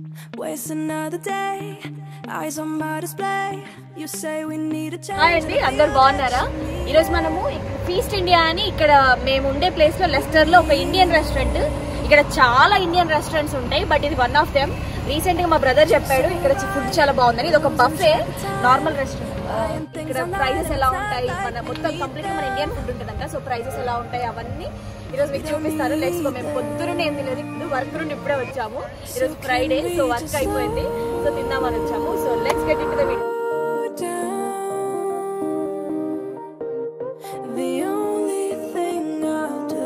Waste another day, eyes on my display. You say we need a hi change. అండి అందరు బాగున్నారా ఈరోజు మనము ఫీస్ట్ ఇండియా అని ఇక్కడ మేము ఉండే ప్లేస్ లో లెస్టర్ లో ఒక ఇండియన్ రెస్టారెంట్ ఇక్కడ చాలా ఇండియన్ రెస్టారెంట్స్ ఉంటాయి బట్ ఇది వన్ ఆఫ్ దెమ్ రీసెంట్ గా మా బ్రదర్ చెప్పాడు ఇక్కడ ఫుడ్ చాలా బాగుందని ఇది ఒక బఫే నార్మల్ రెస్టారెంట్ ఇక్కడ ప్రైజెస్ ఎలా ఉంటాయి మన మొత్తం కంప్లీట్ గా మన ఇండియన్ ఫుడ్ ఉంటుందంట సో ప్రైజెస్ ఎలా ఉంటాయి అవన్నీ ఈరోజు మీకు చూపిస్తారు లెట్స్ గో మేము పొద్దున్నే ఏం తెలియదు ఇప్పుడు వర్క్ నుండి ఇప్పుడే వచ్చాము ఈరోజు ఫ్రైడే సో వర్క్ అయిపోయింది సో తిందామని వచ్చాము so let's get into the video The only thing I'll do.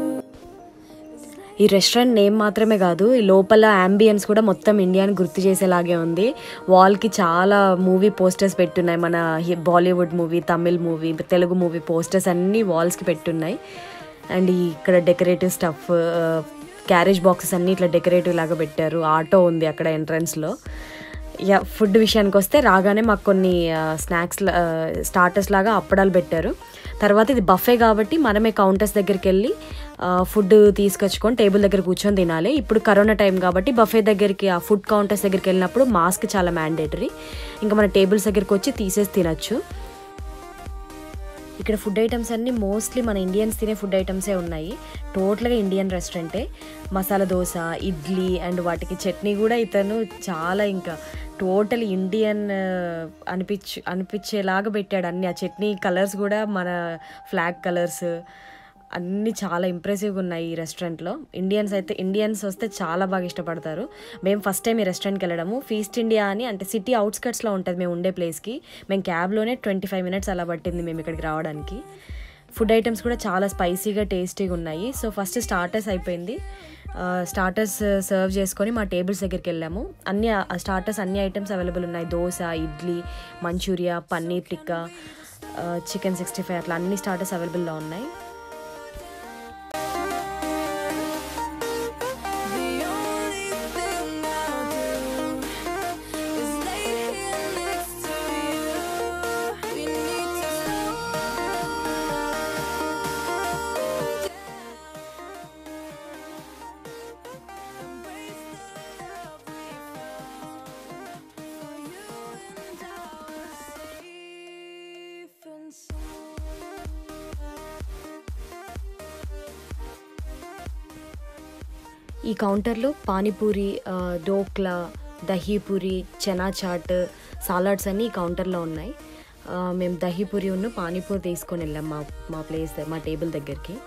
ఈ రెస్టారెంట్ నేమ్ మాత్రమే కాదు ఈ లోపల అంబియన్స్ కూడా మొత్తం ఇండియాని గుర్తు చేసేలాగే ఉంది వాల్కి చాలా మూవీ పోస్టర్స్ పెట్టున్నాయి మన హి- Bollywood movie Tamil movie Telugu movie posters అన్నీ వాల్స్కి పెట్టున్నాయి అండ్ ఈ ఇక్కడ డెకరేటివ్ స్టఫ్ క్యారేజ్ బాక్సెస్ అన్నీ ఇట్లా డెకరేటివ్ లాగా పెట్టారు ఆటో ఉంది అక్కడ ఎంట్రన్స్లో యా ఫుడ్ విషయానికి వస్తే రాగానే మాకు కొన్ని స్నాక్స్ స్టార్టర్స్ లాగా అప్పడాలు పెట్టారు తర్వాత ఇది బఫే కాబట్టి మనమే కౌంటర్స్ దగ్గరికి వెళ్ళి ఫుడ్ తీసుకొచ్చుకొని టేబుల్ దగ్గర కూర్చొని తినాలి ఇప్పుడు కరోనా టైం కాబట్టి బఫే దగ్గరికి ఆ ఫుడ్ కౌంటర్స్ దగ్గరికి వెళ్ళినప్పుడు మాస్క్ చాలా మ్యాండేటరీ ఇంకా మన టేబుల్స్ దగ్గరికి వచ్చి తీసేసి తినచ్చు ఇక్కడ ఫుడ్ ఐటమ్స్ అన్నీ మోస్ట్లీ మన ఇండియన్స్ తినే ఫుడ్ ఐటమ్సే ఉన్నాయి టోటల్గా ఇండియన్ రెస్టారెంటే మసాలా దోశ ఇడ్లీ అండ్ వాటికి చట్నీ కూడా ఇతను చాలా ఇంకా టోటల్ ఇండియన్ అనిపించు అనిపించేలాగా పెట్టాడు అన్ని ఆ చట్నీ కలర్స్ కూడా మన ఫ్లాగ్ కలర్స్ అన్నీ చాలా ఇంప్రెసివ్గా ఉన్నాయి ఈ రెస్టారెంట్లో ఇండియన్స్ అయితే ఇండియన్స్ వస్తే చాలా బాగా ఇష్టపడతారు మేము ఫస్ట్ టైం ఈ రెస్టారెంట్కి వెళ్ళడము ఫీస్ట్ ఇండియా అని అంటే సిటీ అవుట్స్కట్స్లో ఉంటుంది మేము ఉండే ప్లేస్కి మేము క్యాబ్లోనే ట్వంటీ ఫైవ్ మినిట్స్ అలా పట్టింది మేము ఇక్కడికి రావడానికి ఫుడ్ ఐటమ్స్ కూడా చాలా స్పైసీగా టేస్టీగా ఉన్నాయి సో ఫస్ట్ స్టార్టర్స్ అయిపోయింది స్టార్టర్స్ సర్వ్ చేసుకొని మా టేబుల్స్ దగ్గరికి వెళ్ళాము అన్ని స్టార్టర్స్ అన్ని ఐటమ్స్ అవైలబుల్ ఉన్నాయి dosa idli manchuria paneer tikka chicken sixty five అట్లా అన్ని స్టార్టర్స్ అవైలబుల్లో ఉన్నాయి The only thing I'll do is lay here next to you. We need to slow Embrace the love we found for you and our safe and sound. ఈ కౌంటర్లో పానీపూరి ఆ, dhokla dahipuri chana chaat salads అన్నీ ఈ కౌంటర్లో ఉన్నాయి ఆ, మేము దహీపూరి ఉన్న పానీపూరి తీసుకొని వెళ్ళాం మా మా ప్లేస్ ద- మా టేబుల్ దగ్గరికి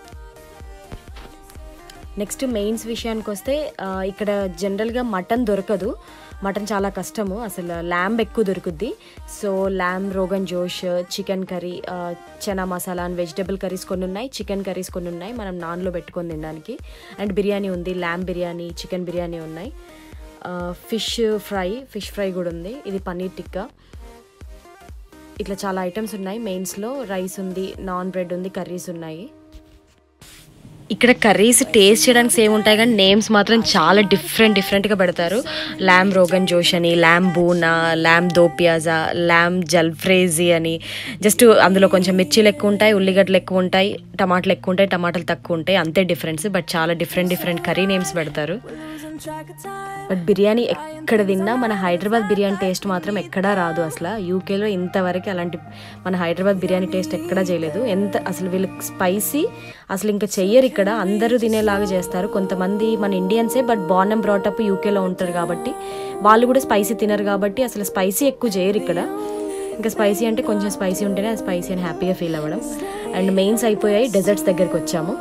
నెక్స్ట్ మెయిన్స్ విషయానికి వస్తే ఆ, ఇక్కడ జనరల్గా మటన్ దొరకదు మటన్ చాలా కష్టము అసలు ల్యాంబ్ ఎక్కువ దొరుకుద్ది so lamb rogan josh chicken curry ఆ, chana masala and vegetable curries కొన్ని ఉన్నాయి చికెన్ కర్రీస్ కొన్ని ఉన్నాయి మనం నాన్లో పెట్టుకొని తినడానికి అండ్ బిర్యానీ ఉంది ల్యాంబ్ బిర్యానీ చికెన్ బిర్యానీ ఉన్నాయి ఫిష్ ఫ్రై ఫిష్ ఫ్రై కూడా ఉంది ఇది పన్నీర్ టిక్కా ఇట్లా చాలా ఐటమ్స్ ఉన్నాయి మెయిన్స్లో రైస్ ఉంది నాన్ బ్రెడ్ ఉంది కర్రీస్ ఉన్నాయి ఇక్కడ కర్రీస్ టేస్ట్ చేయడానికి సేమ్ ఉంటాయి కానీ నేమ్స్ మాత్రం చాలా డిఫరెంట్ డిఫరెంట్గా పెడతారు ల్యామ్ రోగన్ జోష్ అని ల్యామ్ బూనా ల్యామ్ దోపియాజా ల్యామ్ జల్ఫ్రేజీ అని జస్ట్ అందులో కొంచెం మిర్చీలు ఎక్కువ ఉంటాయి ఉల్లిగడ్డలు ఎక్కువ ఉంటాయి టమాటాలు ఎక్కువ ఉంటాయి టమాటాలు తక్కువ ఉంటాయి అంతే డిఫరెన్స్ బట్ చాలా డిఫరెంట్ డిఫరెంట్ కర్రీ నేమ్స్ పెడతారు Losing track of time. But biryani ఎక్కడ తిన్నా మన హైదరాబాద్ బిర్యానీ టేస్ట్ మాత్రం ఎక్కడా రాదు అసలు యూకేలో ఇంతవరకు అలాంటి మన హైదరాబాద్ బిర్యానీ టేస్ట్ ఎక్కడా చేయలేదు ఎంత అసలు వీళ్ళకి స్పైసీ అసలు ఇంకా చెయ్యరు ఇక్కడ అందరూ తినేలాగా చేస్తారు కొంతమంది మన ఇండియన్సే బట్ బార్న్ అండ్ బ్రాటప్ యూకేలో ఉంటారు కాబట్టి వాళ్ళు కూడా స్పైసీ తినరు కాబట్టి అసలు స్పైసీ ఎక్కువ చేయరు ఇక్కడ ఇంకా స్పైసీ అంటే కొంచెం స్పైసీ ఉంటేనే అది స్పైసీ అని హ్యాపీగా ఫీల్ అవ్వడం అండ్ మెయిన్స్ అయిపోయాయి డెజర్ట్స్ దగ్గరికి వచ్చాము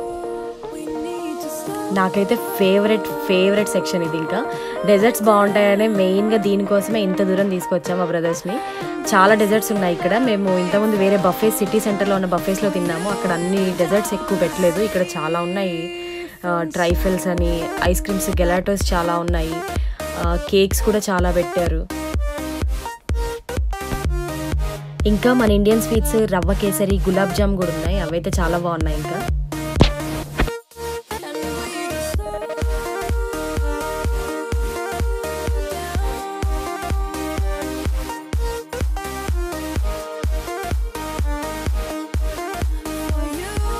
నాకైతే ఫేవరెట్ ఫేవరెట్ సెక్షన్ ఇది ఇంకా డెజర్ట్స్ బాగుంటాయనే మెయిన్గా దీనికోసమే ఇంత దూరం తీసుకొచ్చాము మా బ్రదర్స్ని చాలా డెజర్ట్స్ ఉన్నాయి ఇక్కడ మేము ఇంతకుముందు వేరే బఫేస్ సిటీ సెంటర్లో ఉన్న బఫేస్లో తిన్నాము అక్కడ అన్ని డెజర్ట్స్ ఎక్కువ పెట్టలేదు ఇక్కడ చాలా ఉన్నాయి ట్రైఫిల్స్ అని ఐస్ క్రీమ్స్ గెలాటోస్ చాలా ఉన్నాయి కేక్స్ కూడా చాలా పెట్టారు ఇంకా మన ఇండియన్ స్వీట్స్ రవ్వ కేసరి గులాబ్ జామ్ కూడా ఉన్నాయి అవైతే చాలా బాగున్నాయి ఇంకా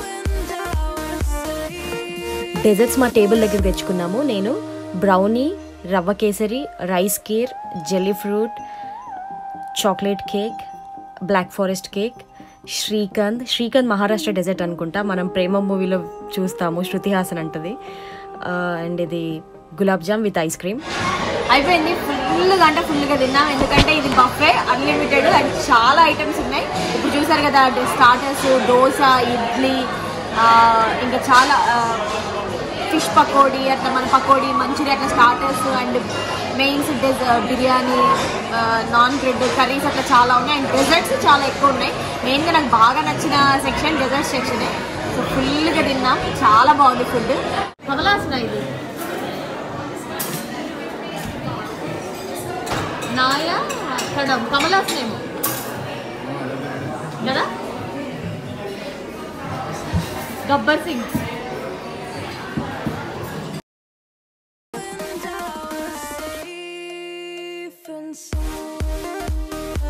డెజర్ట్స్ మా టేబుల్ దగ్గర తెచ్చుకున్నాము నేను బ్రౌనీ రవ్వ kesari rice kheer jelly fruit chocolate cake black forest cake Srikanth Srikanth Maharashtra dessert అనుకుంటా మనం ప్రేమ మూవీలో చూస్తాము శృతి హాసన్ అంటది అండ్ ఇది gulab jamun with ice cream అయిపోయింది ఫుల్గా అంటే ఫుల్గా తిన్నాం ఎందుకంటే ఇది బఫే అన్లిమిటెడ్ అండ్ చాలా ఐటమ్స్ ఉన్నాయి ఇప్పుడు చూసారు కదా స్టార్టర్స్ దోశ ఇడ్లీ ఆ, ఇంకా చాలా ఫిష్ పకోడీ అట్లా మన పకోడీ మంచూరియా అట్లా starters and mains biryani naan bread curries అట్లా చాలా ఉన్నాయి అండ్ డెజర్ట్స్ చాలా ఎక్కువ ఉన్నాయి మెయిన్గా నాకు బాగా నచ్చిన సెక్షన్ డెజర్ట్ సెక్షన్ సో ఫుల్గా తిన్నాం చాలా బాగుంది ఫుడ్ కమలాసన ఇది నాయ కడం కమలాసనేమో కదా Gabbar Singh safe and sound.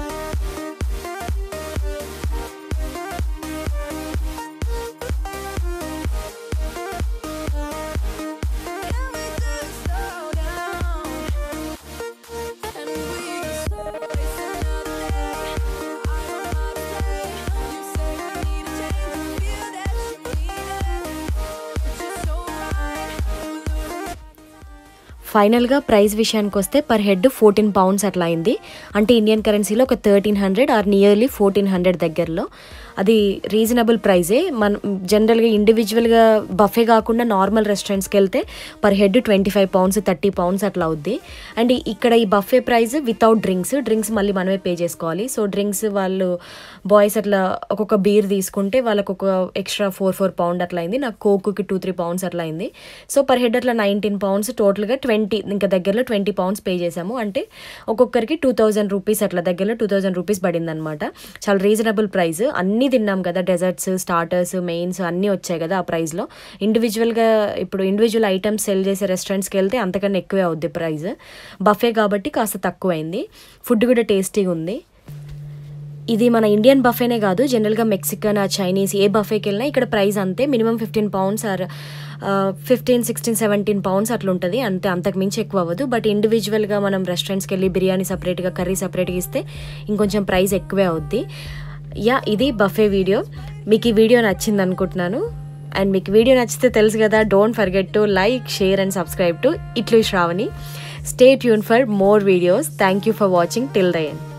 Can we just slow down and we just waste another day? I don't wanna stay. You say we need a change, feel that you need it. It's just so right. ఫైనల్గా price విషయానికి వస్తే per head fourteen pounds అట్లా అయింది అంటే Indian కరెన్సీలో ఒక thirteen hundred or nearly fourteen hundred దగ్గరలో అది రీజనబుల్ ప్రైజే మన జనరల్గా ఇండివిజువల్గా బఫే కాకుండా నార్మల్ రెస్టారెంట్స్కి వెళ్తే per head twenty five pounds thirty pounds అట్లా అవుద్ది అండ్ ఇక్కడ ఈ buffet price without drinks drinks మళ్ళీ మనమే పే చేసుకోవాలి సో డ్రింక్స్ వాళ్ళు బాయ్స్ అట్లా ఒక్కొక్క బీర్ తీసుకుంటే వాళ్ళకు ఒక ఎక్స్ట్రా ఫోర్ ఫోర్ పౌండ్ అట్లా అయింది నాకు కోక్కి టూ త్రీ పౌండ్స్ అట్లా అయింది సో పర్ హెడ్ అట్లా నైన్టీన్ పౌండ్స్ టోటల్గా ట్వంటీ ఇంకా దగ్గరలో ట్వంటీ పౌండ్స్ పే చేసాము అంటే ఒక్కొక్కరికి టూ థౌజండ్ రూపీస్ అట్లా దగ్గరలో టూ థౌజండ్ రూపీస్ పడింది అనమాట చాలా రీజనబుల్ ప్రైస్ అన్నీ తిన్నాం కదా డెజర్ట్స్ స్టార్టర్స్ మెయిన్స్ అన్నీ వచ్చాయి కదా ఆ ప్రైస్లో ఇండివిజువల్గా ఇప్పుడు ఇండివిజువల్ ఐటమ్స్ సెల్ చేసే రెస్టారెంట్స్కి వెళ్తే అంతకన్నా ఎక్కువే అవుద్ది ప్రైస్ బఫే కాబట్టి కాస్త తక్కువైంది ఫుడ్ కూడా టేస్టీగా ఉంది ఇది మన ఇండియన్ బఫేనే కాదు జనరల్గా మెక్సికన్ ఆ చైనీస్ ఏ బఫేకి వెళ్ళినా ఇక్కడ ప్రైస్ అంతే minimum fifteen pounds or fifteen sixteen seventeen pounds అట్లా ఉంటుంది అంతే అంతకు మించి ఎక్కువ అవ్వదు బట్ ఇండివిజువల్గా మనం రెస్టారెంట్స్కి వెళ్ళి బిర్యానీ సపరేట్గా కర్రీ సపరేట్గా ఇస్తే ఇంకొంచెం ప్రైస్ ఎక్కువే అవుద్ది యా ఇది బఫే వీడియో మీకు ఈ వీడియో నచ్చింది అనుకుంటున్నాను అండ్ మీకు వీడియో నచ్చితే తెలుసు కదా don't forget to like share and subscribe to ఇట్లు Sravani stay tune for more videos thank you for watching till the end